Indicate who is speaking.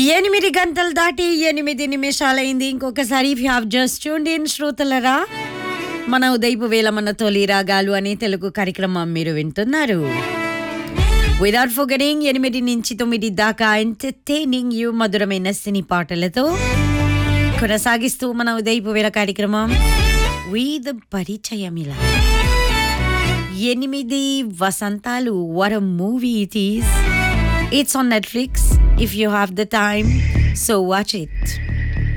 Speaker 1: ఎనిమిది గంటలు దాటి ఎనిమిది నిమిషాలైంది ఇంకొకసారి if you have just tuned in శ్రోతలరా మన ఉదయపు వేల మన తొలి రాగాలు అనే తెలుగు కార్యక్రమం మీరు వింటున్నారు విదౌట్ ఫోగరింగ్ ఎనిమిది నుంచి తొమ్మిది దాకా ఎంటర్టైనింగ్ యూ మధురమైన సినీ పాటలతో కొనసాగిస్తూ మన ఉదయపు వేల కార్యక్రమం వీద్ పరిచయం ఇలా ఎనిమిది వసంతాలు వర movie it is it's on Netflix if you have the time so watch it